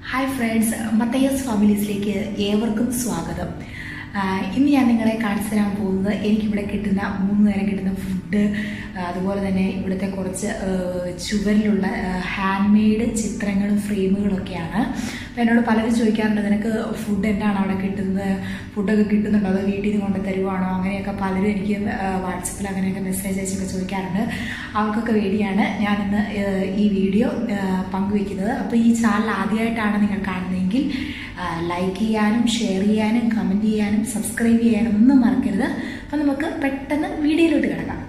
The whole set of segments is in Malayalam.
ഹായ് ഫ്രണ്ട്സ് മത്തയ്യസ് ഫാമിലീസിലേക്ക് ഏവർക്കും സ്വാഗതം ആ, ഇന്ന് ഞാൻ നിങ്ങളെ കാണിച്ചു തരാൻ പോകുന്നത് എനിക്കിവിടെ കിട്ടുന്ന മൂന്ന് നേരം കിട്ടുന്ന ഫുഡ് അതുപോലെ തന്നെ ഇവിടുത്തെ കുറച്ച് ആ, ചുവരിലുള്ള ഹാൻഡ് മെയ്ഡ് ചിത്രങ്ങളും ഫ്രെയിമുകളൊക്കെയാണ് അപ്പോൾ എന്നോട് പലരും ചോദിക്കാറുണ്ട് നിനക്ക് ഫുഡ് എന്താണ് അവിടെ കിട്ടുന്നത് ഫുഡൊക്കെ കിട്ടുന്നുണ്ടോ അതോ വീട്ടിൽ നിന്ന് കൊണ്ട് തരുവാണോ അങ്ങനെയൊക്കെ പലരും എനിക്ക് വാട്സപ്പിൽ അങ്ങനെയൊക്കെ മെസ്സേജ് അയച്ചൊക്കെ ചോദിക്കാറുണ്ട് അവർക്കൊക്കെ വേണ്ടിയാണ് ഞാനിന്ന് ആ, ഈ വീഡിയോ ആ, പങ്കുവെക്കുന്നത് അപ്പോൾ ഈ ചാനൽ ആദ്യമായിട്ടാണ് നിങ്ങൾ കാണുന്നതെങ്കിൽ ലൈക്ക് ചെയ്യാനും ഷെയർ ചെയ്യാനും കമൻറ്റ് ചെയ്യാനും സബ്സ്ക്രൈബ് ചെയ്യാനും ഒന്നും മറക്കരുത് അപ്പോൾ നമുക്ക് പെട്ടെന്ന് വീഡിയോയിലോട്ട് കിടക്കാം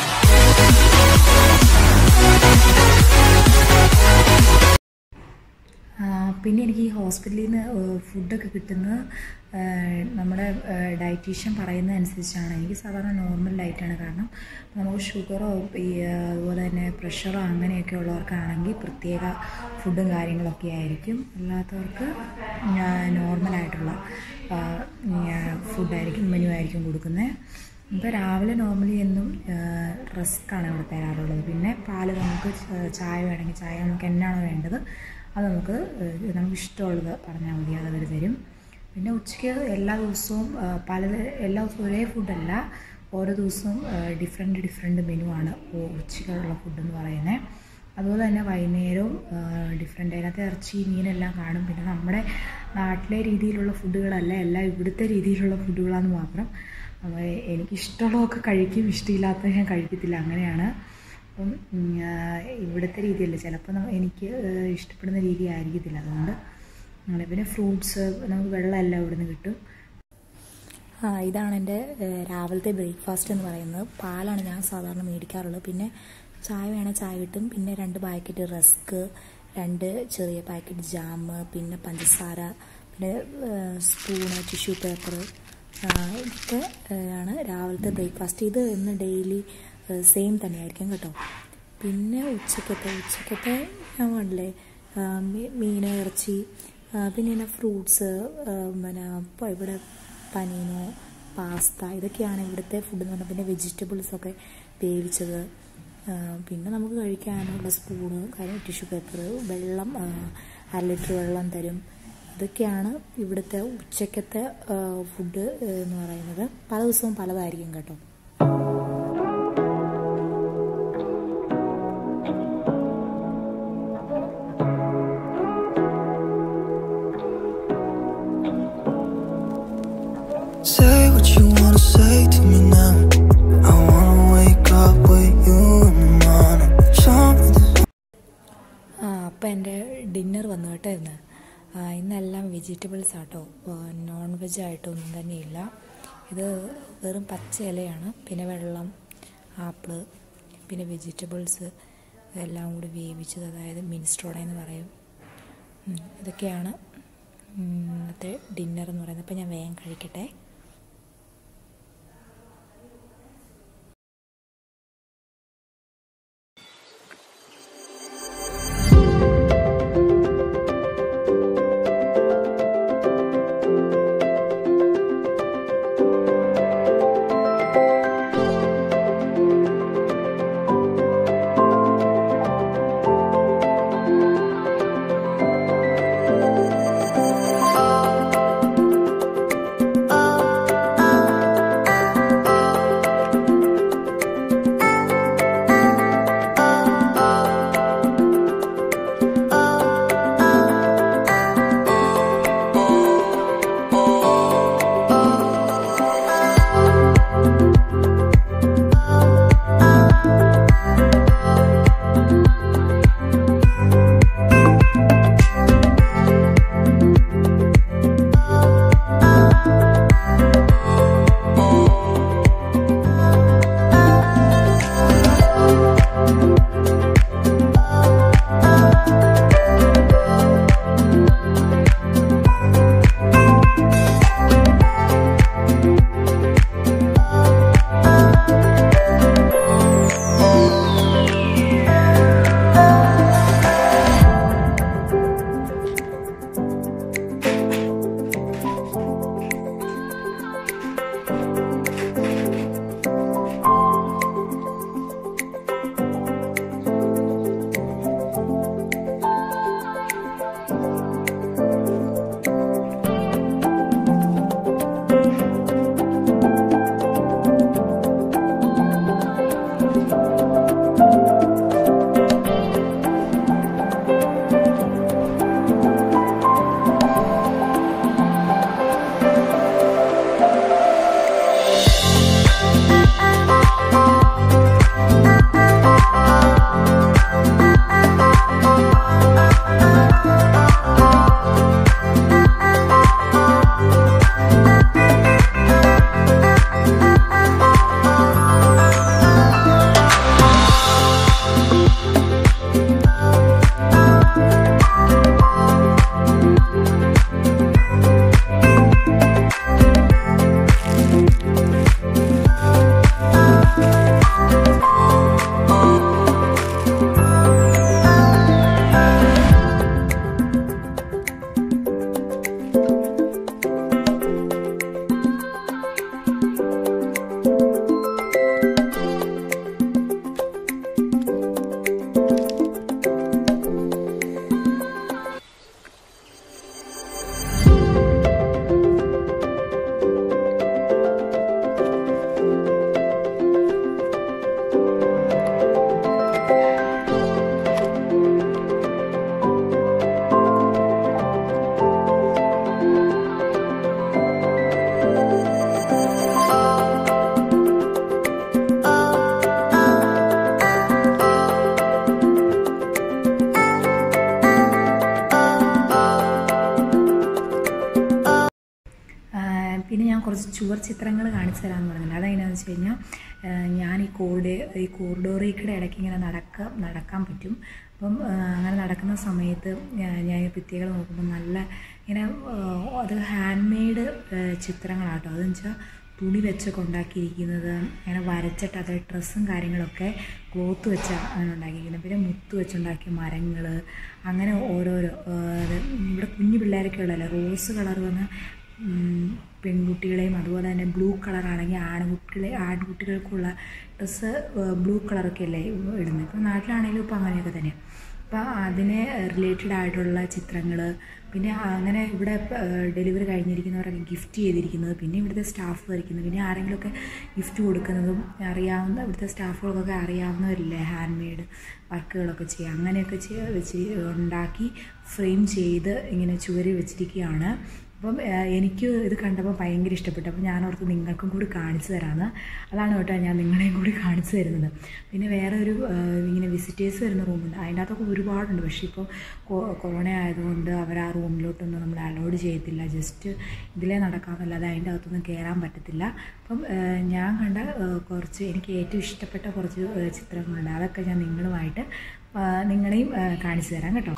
ആ, പിന്നെ എനിക്ക് ഈ ഹോസ്പിറ്റലിൽ നിന്ന് ഫുഡൊക്കെ കിട്ടുന്നത് ആ, നമ്മുടെ ഡയറ്റീഷ്യൻ പറയുന്നതനുസരിച്ചാണ് എനിക്ക് സാധാരണ നോർമൽ ഡയറ്റാണ് കാരണം നമുക്ക് ഷുഗറോ ഈ ആ, അതുപോലെ തന്നെ പ്രഷറോ അങ്ങനെയൊക്കെ ഉള്ളവർക്കാണെങ്കിൽ പ്രത്യേക ഫുഡും കാര്യങ്ങളൊക്കെ ആയിരിക്കും അല്ലാത്തവർക്ക് നോർമലായിട്ടുള്ള ഫുഡായിരിക്കും മെനു ആയിരിക്കും കൊടുക്കുന്നത് ഇപ്പോൾ രാവിലെ നോർമലി എന്നും റസ്ക്കാണ് ഇവിടെ തരാറുള്ളത് പിന്നെ പാല് നമുക്ക് ച- ചായ വേണമെങ്കിൽ ചായ നമുക്ക് എന്നാണോ വേണ്ടത് അത് നമുക്ക് ഏഹ്, നമുക്ക് ഇഷ്ടമുള്ളത് പറഞ്ഞാൽ മതി അത് അവർ തരും പിന്നെ ഉച്ചയ്ക്ക് എല്ലാ ദിവസവും ആ, പല എല്ലാ ദിവസവും ഒരേ ഫുഡല്ല ഓരോ ദിവസവും ഡിഫറെൻറ്റ് ഡിഫറെൻറ്റ് മെനു ആണ് ഉ- ഉച്ചയ്ക്കുള്ള ഫുഡ് എന്ന് പറയുന്നത് അതുപോലെ തന്നെ വൈകുന്നേരവും ഡിഫറെൻ്റ് അതിനകത്ത് ഇറച്ചി മീനെല്ലാം കാണും പിന്നെ നമ്മുടെ നാട്ടിലെ രീതിയിലുള്ള ഫുഡുകളല്ല എല്ലാം ഇവിടുത്തെ രീതിയിലുള്ള ഫുഡുകളാണെന്ന് മാത്രം അപ്പോൾ എനിക്കിഷ്ടമുള്ളതൊക്കെ കഴിക്കും ഇഷ്ടമില്ലാത്തത് ഞാൻ കഴിക്കത്തില്ല അങ്ങനെയാണ് അപ്പം ഉം, ആ, ഇവിടുത്തെ രീതിയല്ല ചിലപ്പോൾ ന- എനിക്ക് ഏഹ്, ഇഷ്ടപ്പെടുന്ന രീതി ആയിരിക്കത്തില്ല അതുകൊണ്ട് അങ്ങനെ പിന്നെ ഫ്രൂട്ട്സ് നമുക്ക് വെള്ളമെല്ലാം ഇവിടുന്ന് കിട്ടും ആ ഇതാണ് എൻ്റെ ഏഹ്, രാവിലത്തെ ബ്രേക്ക്ഫാസ്റ്റ് എന്ന് പറയുന്നത് പാലാണ് ഞാൻ സാധാരണ മേടിക്കാറുള്ളത് പിന്നെ ചായ വേണേൽ ചായ കിട്ടും പിന്നെ രണ്ട് പാക്കറ്റ് റസ്ക് രണ്ട് ചെറിയ പാക്കറ്റ് ജാം പിന്നെ പഞ്ചസാര പിന്നെ സ്പൂണ് ടിഷ്യൂ പേപ്പർ ഇതൊക്കെ ഏഹ്, ആണ് രാവിലത്തെ ബ്രേക്ക്ഫാസ്റ്റ് ഇത് ഇന്ന് ഡെയിലി സെയിം തന്നെയായിരിക്കും കേട്ടോ പിന്നെ ഉച്ചക്കത്തെ ഉച്ചക്കത്തെ ഞാൻ പറഞ്ഞില്ലേ ആ, മീ- മീൻ ഇറച്ചി ആ, പിന്നെ പിന്നെ ഫ്രൂട്ട്സ് പിന്നെ ഇപ്പോൾ ഇവിടെ പനീനോ പാസ്ത ഇതൊക്കെയാണ് ഇവിടുത്തെ ഫുഡ് എന്ന് പറഞ്ഞാൽ പിന്നെ വെജിറ്റബിൾസൊക്കെ വേവിച്ചത് ആ, പിന്നെ നമുക്ക് കഴിക്കാനുള്ള സ്പൂണ് കാര്യം ടിഷ്യൂ പേപ്പർ വെള്ളം ആ, അര ലിറ്റർ വെള്ളം തരും ഇതൊക്കെയാണ് ഇവിടുത്തെ ഉച്ചക്കത്തെ ആ, ഫുഡ് എന്ന് പറയുന്നത് പല ദിവസവും പലതായിരിക്കും കേട്ടോ Say what you wanna say to me now. I wanna wake up with you in the morning. Show me the ആ അപ്പം എൻ്റെ ഡിന്നർ വന്നു കേട്ടോ ഇന്ന് ആ, ഇന്നെല്ലാം വെജിറ്റബിൾസ് ആട്ടോ നോൺ വെജ് ആയിട്ടൊന്നും തന്നെയില്ല ഇത് വെറും പച്ച ഇലയാണ് പിന്നെ വെള്ളം ആപ്പിള് പിന്നെ വെജിറ്റബിൾസ് എല്ലാം കൂടി വേവിച്ചത് അതായത് മിനിസ്ട്രോഡ എന്ന് പറയും ഉം, ഇതൊക്കെയാണ് ഉം, ഇന്നത്തെ ഡിന്നർ എന്ന് പറയുന്നത് അപ്പം ഞാൻ വേഗം കഴിക്കട്ടെ Oh, കുറച്ച് ചുവർ ചിത്രങ്ങൾ കാണിച്ചു തരാമെന്ന് പറഞ്ഞില്ല അതെങ്ങനെയാണെന്ന് വെച്ച് കഴിഞ്ഞാൽ ഏഹ് ഞാൻ ഈ കോറിഡേ ഈ കോറിഡോറിക്കടെ ഇടയ്ക്ക് ഇങ്ങനെ നടക്ക നടക്കാൻ പറ്റും അപ്പം ഏഹ് അങ്ങനെ നടക്കുന്ന സമയത്ത് ഞാൻ ഞാൻ ഈ ഭിത്തികൾ നോക്കുമ്പോൾ നല്ല ഇങ്ങനെ ഏഹ് അത് ഹാൻഡ് മെയ്ഡ് ചിത്രങ്ങളാട്ടോ അതെന്ന് വെച്ചാൽ തുണി വെച്ചൊക്കെ ഉണ്ടാക്കിയിരിക്കുന്നത് അങ്ങനെ വരച്ചിട്ട് അത് ഡ്രസ്സും കാര്യങ്ങളൊക്കെ ക്ലോത്ത് വെച്ചാണ് അങ്ങനെ ഉണ്ടാക്കിയിരിക്കുന്നത് പിന്നെ മുത്ത് വെച്ചുണ്ടാക്കിയ മരങ്ങൾ അങ്ങനെ ഓരോരോ ഏഹ് അത് ഇവിടെ കുഞ്ഞു പിള്ളേരൊക്കെ ഉള്ളതല്ലേ റോസ് കളർ വന്ന് ഉം, പെൺകുട്ടികളെയും അതുപോലെ തന്നെ ബ്ലൂ കളറാണെങ്കിൽ ആൺകുട്ടികളെ ആൺകുട്ടികൾക്കുള്ള ഡ്രസ്സ് ബ്ലൂ കളറൊക്കെ അല്ലേ ഇടുന്നത് ഇപ്പം നാട്ടിലാണെങ്കിലും ഇപ്പം അങ്ങനെയൊക്കെ തന്നെയാണ് അപ്പോൾ അതിനെ റിലേറ്റഡ് ആയിട്ടുള്ള ചിത്രങ്ങൾ പിന്നെ അങ്ങനെ ഇവിടെ ഡെലിവറി കഴിഞ്ഞിരിക്കുന്നവരൊക്കെ ഗിഫ്റ്റ് ചെയ്തിരിക്കുന്നത് പിന്നെ ഇവിടുത്തെ സ്റ്റാഫ് വരയ്ക്കുന്നത് പിന്നെ ആരെങ്കിലുമൊക്കെ ഗിഫ്റ്റ് കൊടുക്കുന്നതും അറിയാവുന്ന ഇവിടുത്തെ സ്റ്റാഫുകൾക്കൊക്കെ അറിയാവുന്നവരില്ലേ ഹാൻഡ് മെയ്ഡ് വർക്കുകളൊക്കെ ചെയ്യുക അങ്ങനെയൊക്കെ ചെയ്യ വെച്ച് ഉണ്ടാക്കി ഫ്രെയിം ചെയ്ത് ഇങ്ങനെ ചുവരിൽ വെച്ചിരിക്കുകയാണ് അപ്പം ഏഹ്, എനിക്ക് ഇത് കണ്ടപ്പോൾ ഭയങ്കര ഇഷ്ടപ്പെട്ടു അപ്പം ഞാൻ ഓർത്ത് നിങ്ങൾക്കും കൂടി കാണിച്ചു തരാമെന്ന് അതാണ് കേട്ടോ ഞാൻ നിങ്ങളെയും കൂടി കാണിച്ചു തരുന്നത് പിന്നെ വേറെ ഒരു ഏഹ്, ഇങ്ങനെ വിസിറ്റേഴ്സ് വരുന്ന റൂമുണ്ട് അതിൻ്റെ അകത്തൊക്കെ ഒരുപാടുണ്ട് പക്ഷേ ഇപ്പോൾ കൊറോണ ആയതുകൊണ്ട് അവർ ആ റൂമിലോട്ടൊന്നും നമ്മൾ അലോഡ് ചെയ്യത്തില്ല ജസ്റ്റ് ഇതിലേ നടക്കാമെന്നല്ലാതെ അതിൻ്റെ അകത്തൊന്നും കയറാൻ പറ്റത്തില്ല അപ്പം ഏഹ്, ഞാൻ കണ്ട ഏഹ്, കുറച്ച് എനിക്ക് ഏറ്റവും ഇഷ്ടപ്പെട്ട കുറച്ച് ഏഹ്, ചിത്രങ്ങളുണ്ട് അതൊക്കെ ഞാൻ നിങ്ങളുമായിട്ട് ഏഹ്, നിങ്ങളെയും ഏഹ്, കാണിച്ചു തരാം കേട്ടോ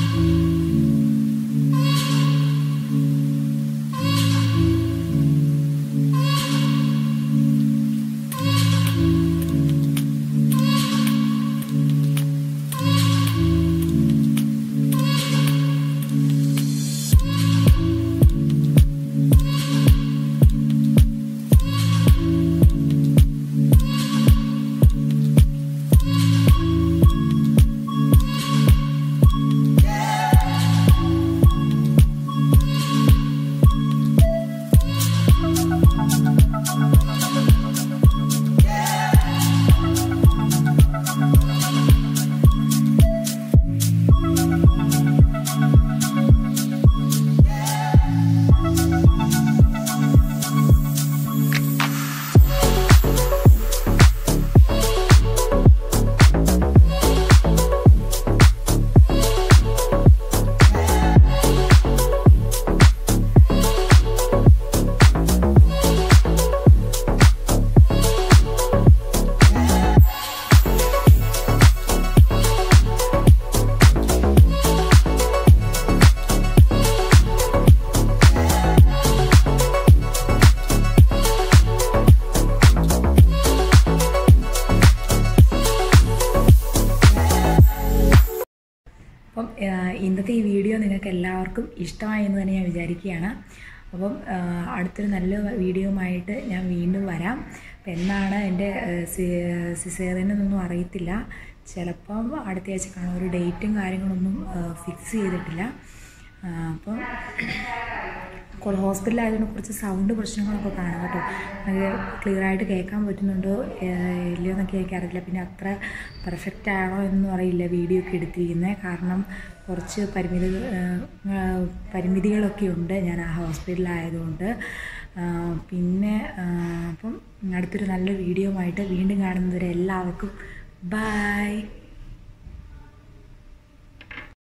അപ്പം ആഹ്, ഇന്നത്തെ ഈ വീഡിയോ നിങ്ങൾക്ക് എല്ലാവർക്കും ഇഷ്ടമായി എന്ന് തന്നെ ഞാൻ വിചാരിക്കുകയാണ് അപ്പം ആഹ്, അടുത്തൊരു നല്ല വീഡിയോയുമായിട്ട് ഞാൻ വീണ്ടും വരാം അപ്പം എന്നാണ് എൻ്റെ സിസേറിയനൊന്നും അറിയത്തില്ല ചിലപ്പം അടുത്ത ആഴ്ച കാണും ഒരു ഡേറ്റും കാര്യങ്ങളൊന്നും ഫിക്സ് ചെയ്തിട്ടില്ല ആഹ്, അപ്പം ഹോസ്പിറ്റലായതുകൊണ്ട് കുറച്ച് സൗണ്ട് പ്രശ്നങ്ങളൊക്കെ കാണും കേട്ടോ അത് ക്ലിയർ ആയിട്ട് കേൾക്കാൻ പറ്റുന്നുണ്ടോ ഏഹ് ഇല്ലയോ എന്നൊക്കെ എനിക്കറിയില്ല പിന്നെ അത്ര പെർഫെക്റ്റ് ആണോ എന്നും അറിയില്ല വീഡിയോ ഒക്കെ എടുത്തിരിക്കുന്നത് കാരണം കുറച്ച് പരിമിതി ഏഹ് പരിമിതികളൊക്കെ ഉണ്ട് ഞാൻ ആ ഹോസ്പിറ്റലായതുകൊണ്ട് ആഹ് പിന്നെ ആഹ് അപ്പം അടുത്തൊരു നല്ല വീഡിയോ ആയിട്ട് വീണ്ടും കാണുന്നവരെ എല്ലാവർക്കും ബായ്